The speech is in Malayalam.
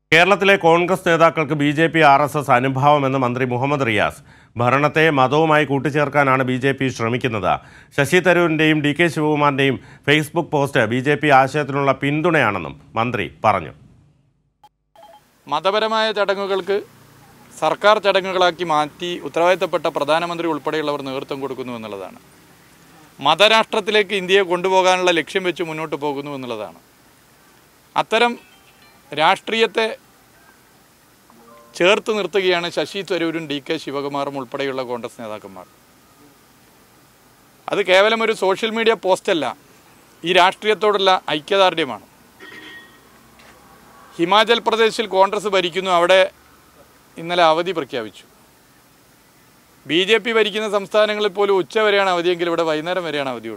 കേരളത്തിലെ കോൺഗ്രസ് നേതാക്കൾക്ക് B J P R S S അനുഭാവമെന്ന് മന്ത്രി മുഹമ്മദ് റിയാസ് ഭരണത്തെ മതവുമായി കൂട്ടിച്ചേർക്കാനാണ് ബി ജെ പി ശ്രമിക്കുന്നത് ശശി തരൂരിൻ്റെയും ഡി കെ ശിവകുമാറിൻ്റെയും Facebook post B J P ആശയത്തിനുള്ള പിന്തുണയാണെന്നും മന്ത്രി പറഞ്ഞു മതപരമായ ചടങ്ങുകൾക്ക് സർക്കാർ ചടങ്ങുകളാക്കി മാറ്റി ഉത്തരവാദിത്തപ്പെട്ട പ്രധാനമന്ത്രി ഉൾപ്പെടെയുള്ളവർ നേതൃത്വം കൊടുക്കുന്നു എന്നുള്ളതാണ് മതരാഷ്ട്രത്തിലേക്ക് ഇന്ത്യയെ കൊണ്ടുപോകാനുള്ള ലക്ഷ്യം വെച്ച് മുന്നോട്ട് പോകുന്നു എന്നുള്ളതാണ് അത്തരം രാഷ്ട്രീയത്തെ ചേർത്ത് നിർത്തുകയാണ് ശശി തരൂരും ഡി കെ ശിവകുമാറും ഉൾപ്പെടെയുള്ള കോൺഗ്രസ് നേതാക്കന്മാർ അത് കേവലം ഒരു സോഷ്യൽ മീഡിയ പോസ്റ്റല്ല ഈ രാഷ്ട്രീയത്തോടുള്ള ഐക്യദാർഢ്യമാണ് ഹിമാചൽ പ്രദേശിൽ കോൺഗ്രസ് ഭരിക്കുന്നു അവിടെ ഇന്നലെ അവധി പ്രഖ്യാപിച്ചു ബി ജെ പി ഭരിക്കുന്ന സംസ്ഥാനങ്ങളിൽ പോലും ഉച്ച വരെയാണ് അവധിയെങ്കിൽ ഇവിടെ വൈകുന്നേരം വരെയാണ് അവധി